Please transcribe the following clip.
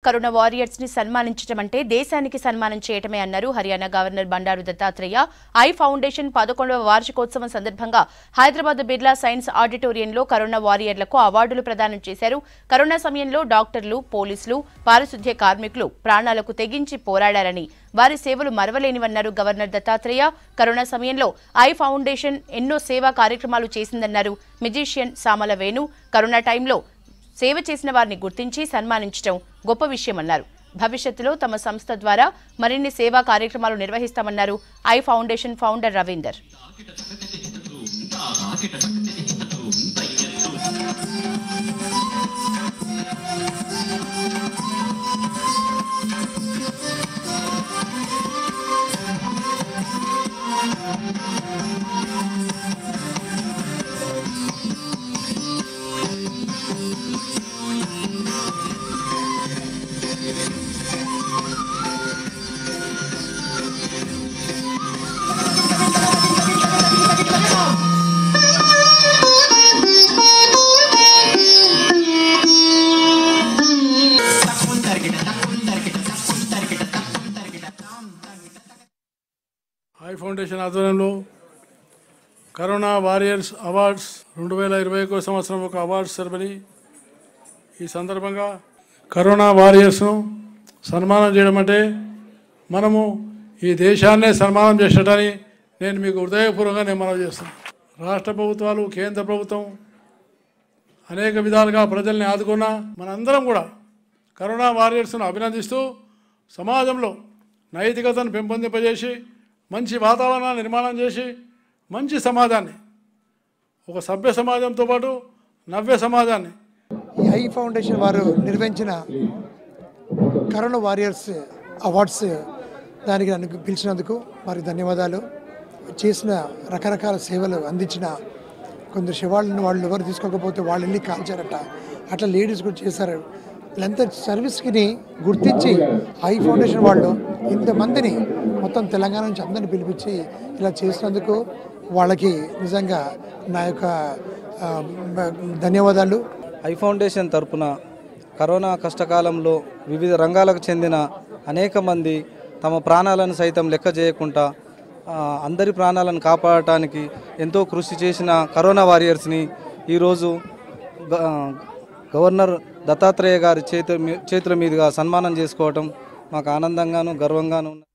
corona warriors ని సన్మానించడం అంటే దేశానికి సన్మానం చేయటమే అన్నారు Haryana governor Bandaru Dattatreya I foundation పదకొండవ వార్షికోత్సవం సందర్భంగా హైదరాబాద్ బిర్లా సైన్స్ ఆడిటోరియంలో కరోనా వారియర్లకు అవార్డులు ప్రదానం చేశారు కరోనా సమయంలో డాక్టర్లు పోలీసులు పారిశుద్ధ్య కార్మికులు ప్రాణాలకు తెగించి పోరాడారని వారి సేవలు మరవలేనివన్నారు గవర్నర్ దత్తాత్రేయ కరోనా సమయంలో ఐ ఫౌండేషన్ ఎన్నో సేవా కార్యక్రమాలు చేసిందన్నారు మెజిషియన్ సామల వేణు కరోనా టైంలో సేవ చేసిన వారిని గుర్తించి సన్మానించడం గొప్ప విషయమన్నారు భవిష్యత్తులో తమ సంస్థ ద్వారా మరిన్ని సేవా కార్యక్రమాలు నిర్వహిస్తామన్నారు I foundation founder Ravinder I foundation ఆధ్వర్యంలో కరోనా వారియర్స్ అవార్డ్స్ రెండు వేల ఇరవై ఒక సంవత్సరం ఒక అవార్డ్స్ సెరమనీ ఈ సందర్భంగా కరోనా వారియర్స్ను సన్మానం చేయడం అంటే మనము ఈ దేశాన్నే సన్మానం చేసేటని నేను మీకు హృదయపూర్వకంగా నేను మనవి చేస్తాను రాష్ట్ర ప్రభుత్వాలు కేంద్ర ప్రభుత్వం అనేక విధాలుగా ప్రజల్ని ఆదుకున్న మనందరం కూడా కరోనా వారియర్స్ను అభినందిస్తూ సమాజంలో నైతికతను పెంపొందింపజేసి మంచి వాతావరణాన్ని నిర్మాణం చేసి మంచి సమాజాన్ని ఒక సభ్య సమాజంతో పాటు నవ్య సమాజాన్ని ఈ ఐ ఫౌండేషన్ వారు నిర్వహించిన కరోనా వారియర్స్ అవార్డ్స్ దానికి నన్ను పిలిచినందుకు వారికి ధన్యవాదాలు చేసిన రకరకాల సేవలు అందించిన కొందరు శివాళ్ళని వాళ్ళు ఎవరు తీసుకోకపోతే వాళ్ళు వెళ్ళి కాల్చారట అట్లా లేడీస్ కూడా చేశారు వీళ్ళంతా సర్వీస్కి గుర్తించి ఐ ఫౌండేషన్ వాళ్ళు ఇంతమందిని మొత్తం తెలంగాణ నుంచి అందరిని పిలిపించి ఇలా చేసినందుకు వాళ్ళకి నిజంగా నా యొక్క ఆ, ధన్యవాదాలు ఐ ఫౌండేషన్ తరపున కరోనా కష్టకాలంలో వివిధ రంగాలకు చెందిన అనేక మంది తమ ప్రాణాలను సైతం లెక్క చేయకుండా ఆ, అందరి ప్రాణాలను కాపాడటానికి ఎంతో కృషి చేసిన కరోనా వారియర్స్ని ఈరోజు గ- గవర్నర్ దత్తాత్రేయ గారి చేతుల మీ- చేతుల మీదుగా సన్మానం చేసుకోవటం మాకు ఆనందంగాను గర్వంగాను ఉంది